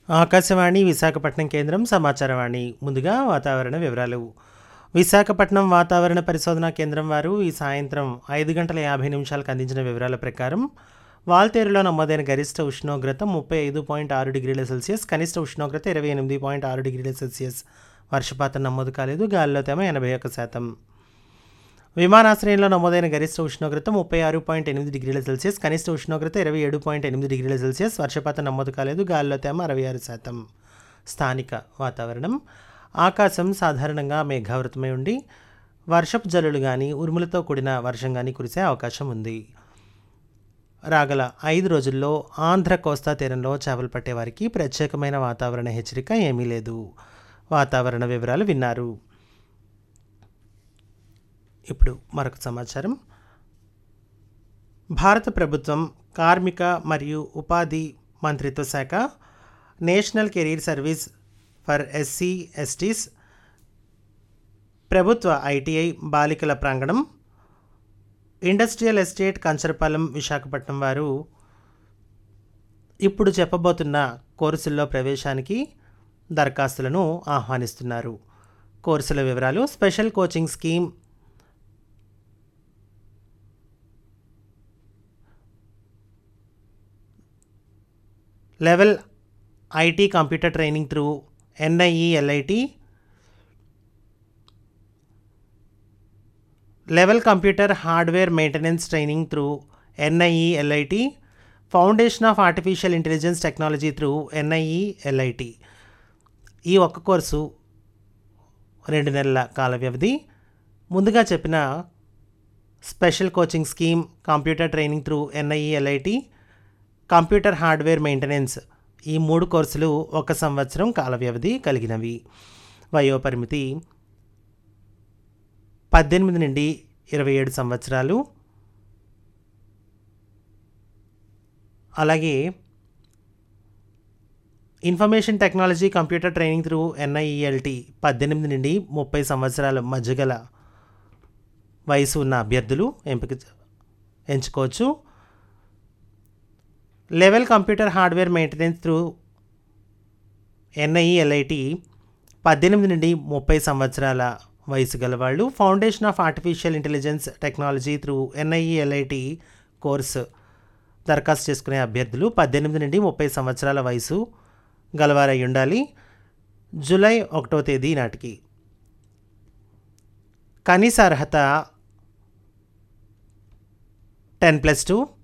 ఆకాశవాణి విశాఖపట్నం కేంద్రం సమాచారవాణి ముందుగా వాతావరణ వివరాలు విశాఖపట్నం వాతావరణ పరిశోధనా కేంద్రం వారు ఈ సాయంత్రం ఐదు గంటల యాభై నిమిషాలకు అందించిన వివరాల ప్రకారం వాల్తేరులో నమోదైన గరిష్ట ఉష్ణోగ్రత ముప్పై ఐదు పాయింట్ ఆరు డిగ్రీల సెల్సియస్ కనిష్ట ఉష్ణోగ్రత ఇరవై ఎనిమిది పాయింట్ ఆరు డిగ్రీల సెల్సియస్ వర్షపాతం నమోదు కాలేదు గాలిలో తేమ ఎనభై ఒక్క శాతం విమానాశ్రయంలో నమోదైన గరిష్ట ఉష్ణోగ్రత ముప్పై ఆరు పాయింట్ ఎనిమిది డిగ్రీల సెల్సియస్ కనిష్ట ఉష్ణోగ్రత ఇరవై ఏడు పాయింట్ ఎనిమిది డిగ్రీల సెల్సియస్ వర్షపాతం నమోదు కాలేదు గాలిలో తేమ అరవై ఆరు శాతం స్థానిక వాతావరణం ఆకాశం సాధారణంగా మేఘావృతమై ఉండి వర్షపు జల్లులు కానీ ఉరుములతో కూడిన వర్షం కానీ కురిసే అవకాశం ఉంది రాగల ఐదు రోజుల్లో ఆంధ్ర కోస్తా తీరంలో చేపలు పట్టేవారికి ప్రత్యేకమైన వాతావరణ హెచ్చరిక ఏమీ లేదు వాతావరణ వివరాలు విన్నారు ఇప్పుడు మరొక సమాచారం భారత ప్రభుత్వం కార్మిక మరియు ఉపాధి మంత్రిత్వ శాఖ national career service for SC STs ప్రభుత్వ ఐటీఐ బాలికల ప్రాంగణం ఇండస్ట్రియల్ ఎస్టేట్ కంచరపాలెం విశాఖపట్నం వారు ఇప్పుడు చెప్పబోతున్న కోర్సుల్లో ప్రవేశానికి దరఖాస్తులను ఆహ్వానిస్తున్నారు కోర్సుల వివరాలు special coaching scheme level IT computer training through NIELIT level computer hardware maintenance training through NIELIT foundation of artificial intelligence technology through NIELIT ఈ ఒక్క కోర్సు రెండు నెలల కాల వ్యవధి ముందుగా చెప్పిన special coaching scheme computer training through NIELIT computer hardware maintenance ఈ మూడు కోర్సులు ఒక సంవత్సరం కాల వ్యవధి కలిగినవి వయోపరిమితి పద్దెనిమిది నుండి ఇరవై ఏడు సంవత్సరాలు అలాగే information technology computer training through NIELT పద్దెనిమిది నుండి ముప్పై సంవత్సరాల మధ్యగల వయసు ఉన్న అభ్యర్థులు ఎంపిక ఎంచుకోవచ్చు level computer hardware maintenance through NIELIT పద్దెనిమిది నుండి ముప్పై సంవత్సరాల వయసు గలవాళ్ళు foundation of artificial intelligence technology through NIELIT course దరఖాస్తు చేసుకునే అభ్యర్థులు పద్దెనిమిది నుండి ముప్పై సంవత్సరాల వయసు గలవారై ఉండాలి జూలై ఒకటో తేదీ నాటికి కనీస అర్హత టెన్ ప్లస్ టూ